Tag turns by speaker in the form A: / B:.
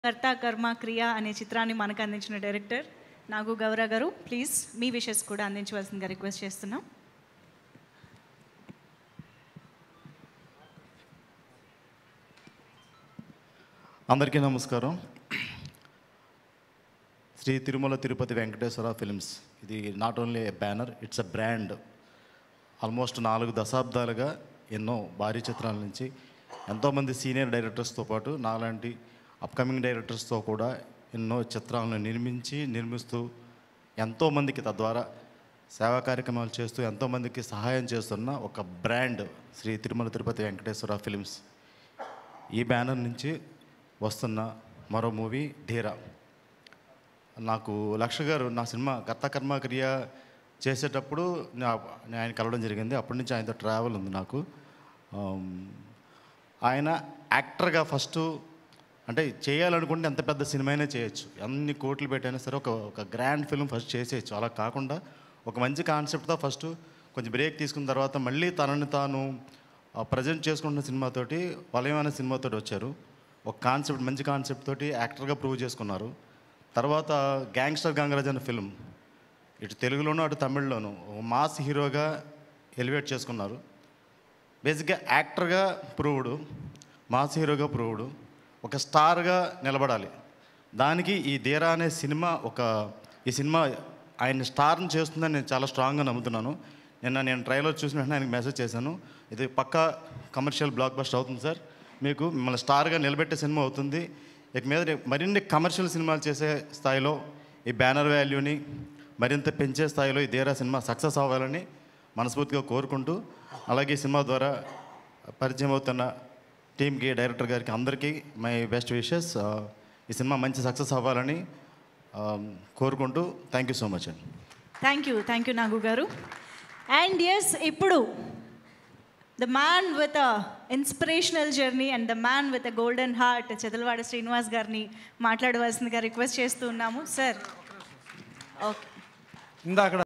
A: కర్త కర్మ క్రియ అనే చిత్రాన్ని మనకు అందించిన డైరెక్టర్ నాగు గౌర గారు ప్లీజ్ మీ విషెస్ కూడా అందించవలసిందిగా రిక్వెస్ట్ చేస్తున్నాం
B: అందరికీ నమస్కారం శ్రీ తిరుమల తిరుపతి వెంకటేశ్వర ఫిల్మ్స్ ఇది not only a banner it's a brand almost నాలుగు దశాబ్దాలుగా ఎన్నో భారీ చిత్రాల నుంచి ఎంతోమంది సీనియర్ డైరెక్టర్స్తో పాటు నాలాంటి అప్కమింగ్ డైరెక్టర్స్తో కూడా ఎన్నో చిత్రాలను నిర్మించి నిర్మిస్తూ ఎంతోమందికి తద్వారా సేవా కార్యక్రమాలు చేస్తూ ఎంతోమందికి సహాయం చేస్తున్న ఒక బ్రాండ్ శ్రీ తిరుమల తిరుపతి వెంకటేశ్వర ఫిల్మ్స్ ఈ బ్యానర్ నుంచి వస్తున్న మరో మూవీ ధీరా నాకు లక్ష గారు నా సినిమా కర్త కర్మ క్రియ చేసేటప్పుడు నా- నేను ఆయన కలవడం జరిగింది అప్పటి నుంచి ఆయనతో ట్రావెల్ ఉంది నాకు ఆమ్, ఆయన యాక్టర్గా ఫస్ట్ అంటే చేయాలనుకుంటే ఎంత పెద్ద సినిమా అయినా చేయొచ్చు ఎన్ని కోట్లు పెట్టైనా సరే ఒక ఒక గ్రాండ్ ఫిల్మ్ ఫస్ట్ చేసేయచ్చు అలా కాకుండా ఒక మంచి కాన్సెప్ట్తో ఫస్ట్ కొంచెం బ్రేక్ తీసుకున్న తర్వాత మళ్ళీ తనని తాను ప్రజెంట్ చేసుకుంటున్న సినిమాతోటి వలయమైన సినిమాతోటి వచ్చారు ఒక కాన్సెప్ట్ మంచి కాన్సెప్ట్ తోటి యాక్టర్గా ప్రూవ్ చేసుకున్నారు తర్వాత గ్యాంగ్స్టర్ గంగరాజ్ అనే ఫిల్మ్ ఇటు తెలుగులోను అటు తమిళ్లోను ఒక మాస్ హీరోగా ఎలివేట్ చేసుకున్నారు బేసిక్గా యాక్టర్గా ప్రూవ్డ్ మాస్ హీరోగా ప్రూవ్డ్ ఒక స్టార్గా నిలబడాలి దానికి ఈ ధీరా అనే సినిమా ఒక ఈ సినిమా ఆయన స్టార్ని చేస్తుందని నేను చాలా స్ట్రాంగ్గా నమ్ముతున్నాను నిన్న నేను ట్రైలర్ చూసిన వెంటనే ఆయనకి మెసేజ్ చేశాను ఇది పక్కా కమర్షియల్ బ్లాక్ బస్టర్ అవుతుంది సార్ మీకు మిమ్మల్ని స్టార్గా నిలబెట్టే సినిమా అవుతుంది ఇక మీద రేపు మరిన్ని కమర్షియల్ సినిమాలు చేసే స్థాయిలో ఈ బ్యానర్ వాల్యూని మరింత పెంచే స్థాయిలో ఈ ధీరా సినిమా సక్సెస్ అవ్వాలని మనస్ఫూర్తిగా కోరుకుంటూ అలాగే ఈ సినిమా ద్వారా పరిచయం అవుతున్న టీంకి డైరెక్టర్ గారికి అందరికీ మై బెస్ట్ విషెస్ ఈ సినిమా మంచి సక్సెస్ అవ్వాలని ఆ, కోరుకుంటూ థ్యాంక్ యూ సో మచ్ అండి
A: thank you thank you Nagu garu and yes ఇప్పుడు the man with a inspirational journey and the man with a golden heart Chedalavada Srinivas గారిని మాట్లాడవలసిందిగా రిక్వెస్ట్ చేస్తూ ఉన్నాము సార్ ఓకే
C: ఇందాక